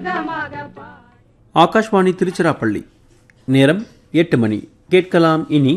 அமுதமாக பா ஆகாஷ்வாணி திருச்சிராப்பள்ளி நேரம் எட்டு மணி கேட்கலாம் இனி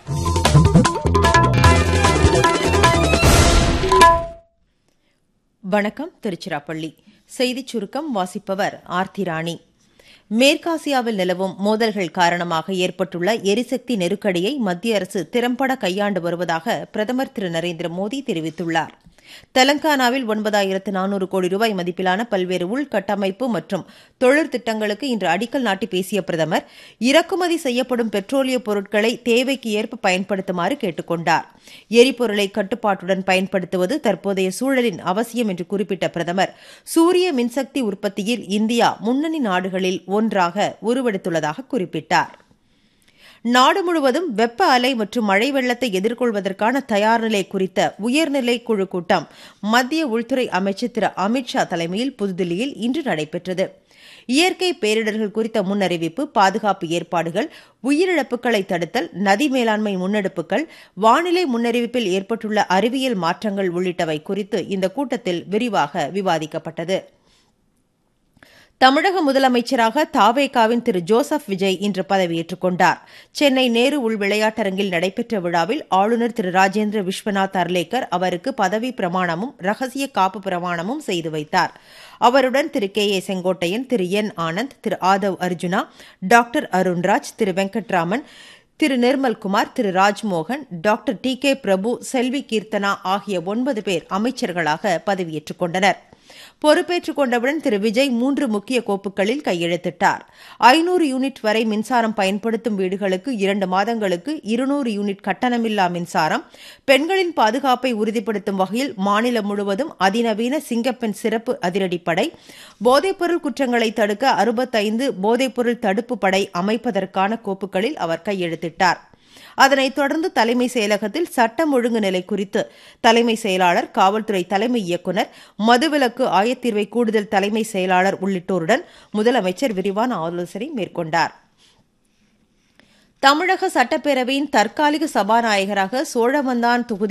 வணக்கம் திருச்சிராப்பள்ளி செய்திச் சுருக்கம் வாசிப்பவர் ஆர்த்தி ராணி மேற்காசியாவில் நிலவும் மோதல்கள் காரணமாக ஏற்பட்டுள்ள எரிசக்தி நெருக்கடியை மத்திய அரசு திறம்பட கையாண்டு வருவதாக பிரதமர் திரு நரேந்திர மோடி தெரிவித்துள்ளார் தெலங்கானாவில் ஒன்பதாயிரத்து நானூறு கோடி ரூபாய் மதிப்பிலான பல்வேறு உள்கட்டமைப்பு மற்றும் தொழில் திட்டங்களுக்கு இன்று அடிக்கல் நாட்டி பேசிய பிரதமர் இறக்குமதி செய்யப்படும் பெட்ரோலிய பொருட்களை தேவைக்கு ஏற்ப பயன்படுத்துமாறு கேட்டுக் கொண்டார் எரிபொருளை கட்டுப்பாட்டுடன் பயன்படுத்துவது தற்போதைய சூழலின் அவசியம் என்று குறிப்பிட்ட பிரதமர் சூரிய மின்சக்தி உற்பத்தியில் இந்தியா முன்னணி நாடுகளில் ஒன்றாக உருவெடுத்துள்ளதாக குறிப்பிட்டார் நாடு முழுவதும் வெப்ப அலை மற்றும் மழை வெள்ளத்தை எதிர்கொள்வதற்கான தயார்நிலை குறித்த உயர்நிலை குழு கூட்டம் மத்திய உள்துறை அமைச்சர் திரு அமித்ஷா தலைமையில் புதுதில்லியில் இன்று நடைபெற்றது இயற்கை பேரிடர்கள் குறித்த முன்னறிவிப்பு பாதுகாப்பு ஏற்பாடுகள் உயிரிழப்புகளை தடுத்தல் நதி மேலாண்மை முன்னெடுப்புகள் வானிலை முன்னறிவிப்பில் ஏற்பட்டுள்ள அறிவியல் மாற்றங்கள் உள்ளிட்டவை குறித்து இந்த கூட்டத்தில் விரிவாக விவாதிக்கப்பட்டது தமிழக முதலமைச்சராக தாவேகாவின் திரு ஜோசப் விஜய் இன்று பதவியேற்றுக் கொண்டார் சென்னை நேரு உள் விளையாட்டரங்கில் நடைபெற்ற விழாவில் ஆளுநர் திரு ராஜேந்திர விஸ்வநாத் அர்லேக்கர் அவருக்கு பதவி பிரமாணமும் ரகசிய காப்பு பிரமாணமும் செய்து வைத்தார் அவருடன் திரு கே ஏ செங்கோட்டையன் திரு என் ஆனந்த் திரு ஆதவ் அர்ஜுனா டாக்டர் அருண்ராஜ் திரு வெங்கட்ராமன் திரு நிர்மல்குமார் திரு Rajmohan doctor T K Prabhu செல்வி கீர்த்தனா ஆகிய ஒன்பது பேர் அமைச்சர்களாக பதவியேற்றுக் கொண்டனர் பொறுப்பேற்றுக் கொண்டவுடன் திரு விஜய் மூன்று முக்கிய கோப்புகளில் கையெழுத்திட்டார் ஐநூறு யூனிட் வரை மின்சாரம் பயன்படுத்தும் வீடுகளுக்கு இரண்டு மாதங்களுக்கு இருநூறு யூனிட் கட்டணமில்லா மின்சாரம் பெண்களின் பாதுகாப்பை உறுதிப்படுத்தும் வகையில் மாநிலம் முழுவதும் அதிநவீன சிங்கப்பெண் சிறப்பு அதிரடிப்படை போதைப்பொருள் குற்றங்களை தடுக்க அறுபத்தைந்து போதைப்பொருள் தடுப்பு படை அமைப்பதற்கான கோப்புகளில் அவர் கையெழுத்திட்டார் அதனைத் தொடர்ந்து தலைமை செயலகத்தில் சட்டம் ஒழுங்கு நிலை குறித்து தலைமை செயலாளர் காவல்துறை தலைமை இயக்குநர் மதுவிலக்கு ஆயத்தீர்வை கூடுதல் தலைமை செயலாளர் உள்ளிட்டோருடன் முதலமைச்சர் விரிவான ஆலோசனை மேற்கொண்டார் தமிழக சட்டப்பேரவையின் தற்காலிக சபாநாயகராக சோழவந்தான் தொகுதி